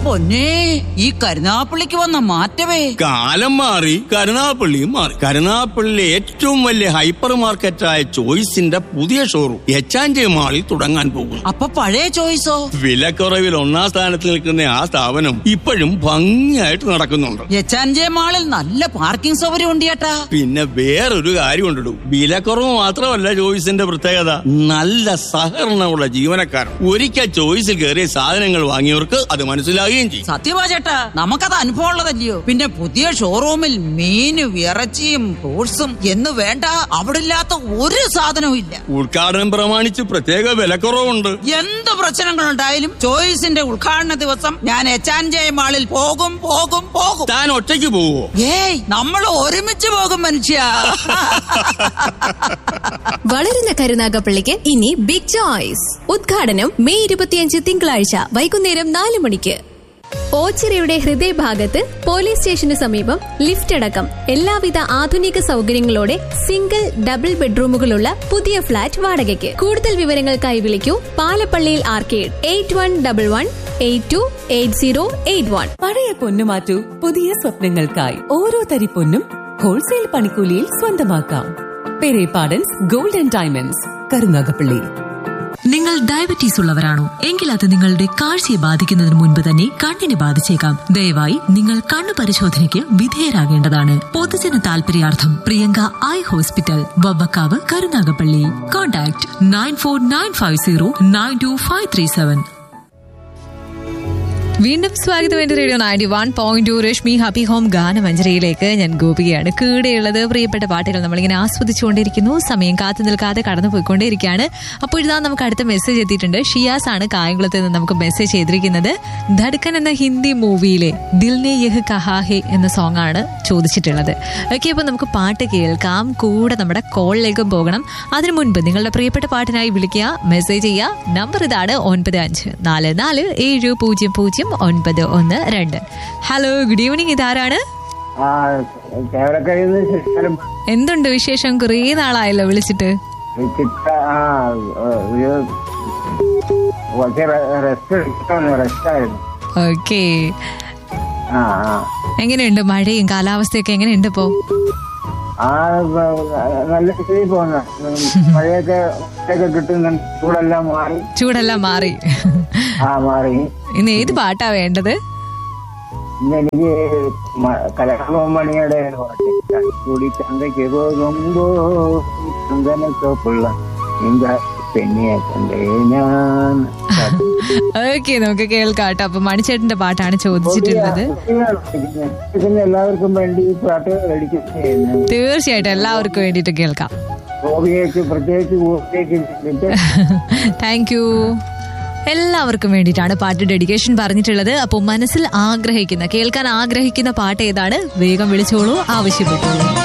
പൊന്നേ ഈ കരുനാപ്പള്ളിക്ക് വന്ന മാറ്റമേ കാലം മാറി കരുനാപ്പള്ളിയും മാറി കരുനാപ്പള്ളിയിലെ ഏറ്റവും വലിയ ഹൈപ്പർ മാർക്കറ്റായ ചോയ്സിന്റെ പുതിയ ഷോറൂം എച്ചാഞ്ചി മാളിൽ തുടങ്ങാൻ പോകുന്നു അപ്പൊ പഴയ ചോയ്സോ വിലക്കുറവിൽ ഒന്നാം സ്ഥാനത്ത് നിൽക്കുന്ന ആ സ്ഥാപനം ഇപ്പോഴും ഭംഗിയായിട്ട് നടക്കുന്നുണ്ട് എച്ചാൻജെ മാളിൽ നല്ല പാർക്കിംഗ് സൗകര്യം ഉണ്ട് ചേട്ടാ പിന്നെ വേറൊരു കാര്യം ഉണ്ടിടും വിലക്കുറവ് മാത്രമല്ല ചോയ്സിന്റെ പ്രത്യേകത നല്ല സഹകരണമുള്ള ജീവനക്കാർ ഒരിക്കൽ ചോയ്സിൽ കയറിയ സാധനങ്ങൾ വാങ്ങിയവർക്ക് അത് മനസ്സിലാകുകയും ചെയ്യും സത്യമാ ചേട്ടാ നമുക്കത് അനുഭവം ഉള്ളതല്ലയോ പിന്നെ പുതിയ ഷോറൂമിൽ മീനും ഇറച്ചിയും ഫ്രൂട്ട്സും എന്ന് വേണ്ട അവിടെ ഇല്ലാത്ത ഒരു സാധനവും ഇല്ല ഉദ്ഘാടനം പ്രമാണിച്ച് പ്രത്യേക വിലക്കുറവുണ്ട് എന്ത് പ്രശ്നങ്ങളുണ്ടായാലും ചോയ്സിന്റെ ഉദ്ഘാടന ദിവസം ഞാൻ എച്ചാൻജെ മാളിൽ പോകും പോകും പോകും താൻ ഒറ്റയ്ക്ക് പോവോ ഏയ് നമ്മൾ ഒരുമിച്ച് പോകും മനുഷ്യ വളരുന്ന കരുനാഗപ്പള്ളിക്ക് ഇനി ബിഗ് ചോയ്സ് ഉദ്ഘാടനം മെയ് ഇരുപത്തിയഞ്ച് തിങ്കളാഴ്ച വൈകുന്നേരം നാല് മണിക്ക് ഓച്ചിറയുടെ ഹൃദയഭാഗത്ത് പോലീസ് സ്റ്റേഷന് സമീപം ലിഫ്റ്റ് അടക്കം എല്ലാവിധ ആധുനിക സൗകര്യങ്ങളോടെ സിംഗിൾ ഡബിൾ ബെഡ്റൂമുകളുള്ള പുതിയ ഫ്ളാറ്റ് വാടകയ്ക്ക് കൂടുതൽ വിവരങ്ങൾക്കായി വിളിക്കൂ പാലപ്പള്ളിയിൽ arcade eight one double one eight two eight zero eight one പഴയ പൊന്നു മാറ്റൂ പുതിയ സ്വപ്നങ്ങൾക്കായി ഓരോ തരി പൊന്നും ഹോൾസെയിൽ പണിക്കൂലിയിൽ സ്വന്തമാക്കാം Perepadans gold and diamonds Karunagappally നിങ്ങൾ ഡയബറ്റീസ് ഉള്ളവരാണോ എങ്കിൽ അത് നിങ്ങളുടെ കാഴ്ചയെ ബാധിക്കുന്നതിന് മുൻപ് തന്നെ കണ്ണിനെ ബാധിച്ചേക്കാം ദയവായി നിങ്ങൾ കണ്ണു പരിശോധനയ്ക്ക് വിധേയരാകേണ്ടതാണ് പൊതുജന താൽപര്യാർത്ഥം Priyanka eye hospital Vavvakkavu Karunagappally contact nine four nine five zero nine two five three seven വീണ്ടും സ്വാഗതം എന്റെ radio ninety one point two Rashmi happy home ഗാനമഞ്ജരിയിലേക്ക് ഞാൻ ഗോപികയാണ് കൂടെയുള്ളത് പ്രിയപ്പെട്ട പാട്ടുകൾ നമ്മളിങ്ങനെ ആസ്വദിച്ചുകൊണ്ടിരിക്കുന്നു സമയം കാത്തു നിൽക്കാതെ കടന്നു പോയിക്കൊണ്ടേയിരിക്കുകയാണ് അപ്പോൾ ഇതാ നമുക്ക് അടുത്ത മെസ്സേജ് എത്തിയിട്ടുണ്ട് ഷിയാസ് ആണ് കായംകുളത്ത് നിന്ന് നമുക്ക് മെസ്സേജ് ചെയ്തിരിക്കുന്നത് ധഡ്കൻ എന്ന ഹിന്ദി മൂവിയിലെ ദിൽ ने യഹ് കഹാ ഹെ എന്ന സോങ് ആണ് ചോദിച്ചിട്ടുള്ളത് ഓക്കെ അപ്പോൾ നമുക്ക് പാട്ട് കേൾക്കാം കൂടെ നമ്മുടെ കോളിലേക്കും പോകണം അതിനു മുൻപ് നിങ്ങളുടെ പ്രിയപ്പെട്ട പാട്ടിനായി വിളിക്കുക മെസ്സേജ് ചെയ്യുക നമ്പർ ഇതാണ് ഒൻപത് അഞ്ച് നാല് നാല് ഏഴ് പൂജ്യം പൂജ്യം ഒൻപത് ഒന്ന് രണ്ട് ഹലോ ഗുഡ് ഈവനിങ് ഇതാരാണ് ആ ചേവലക്കരയിൽ നിന്ന് ശരിക്കും എന്തുണ്ട് വിശേഷം കുറേ നാളായല്ലോ വിളിച്ചിട്ട് ചിത്ര ആ ഒരു കുറച്ച് റെസ്റ്റ് എടുക്കണം റെസ്റ്റ് ആയിരുന്നു ഓക്കെ ആ ആ എങ്ങനെയുണ്ട് മഴയും കാലാവസ്ഥയൊക്കെ എങ്ങനെയുണ്ട് ഇപ്പോ ആ ബ- നല്ല രീതിയിൽ പോകുന്ന മഴയൊക്കെ ഒക്കെ കിട്ടുന്നുണ്ട് ചൂടെല്ലാം മാറി ചൂടെല്ലാം മാറി ആ മാറി ഇന്ന് ഏത് പാട്ടാ വേണ്ടത് ഇന്ന് എനിക്ക് കലഹമണിയുടെ പാട്ട് കൂടി ചന്തയ്ക്ക് പോകുമ്പോ ചന്ദനത്തോപ്പുള്ള നിങ്ക പെണ്ണിയെ കണ്ടേ ഞാൻ ഓക്കെ നമുക്ക് കേൾക്കാം കേട്ടോ അപ്പൊ മണിച്ചേട്ടന്റെ പാട്ടാണ് ചോദിച്ചിട്ടുള്ളത് ഇതിന് എല്ലാവർക്കും വേണ്ടി ഈ പാട്ട് എടുക്കുന്നു തീർച്ചയായിട്ടും എല്ലാവർക്കും വേണ്ടിയിട്ട് കേൾക്കാം ഗോപിയേക്ക് പ്രത്യേകിച്ച് ഗോപിയേക്ക് വേണ്ടിയിട്ട് താങ്ക് യു എല്ലാവർക്കും വേണ്ടിയിട്ടാണ് പാട്ട് ഡെഡിക്കേഷൻ പറഞ്ഞിട്ടുള്ളത് അപ്പോൾ മനസ്സിൽ ആഗ്രഹിക്കുന്ന കേൾക്കാൻ ആഗ്രഹിക്കുന്ന പാട്ട് ഏതാണ് വേഗം വിളിച്ചോളൂ ആവശ്യപ്പെട്ടോളൂ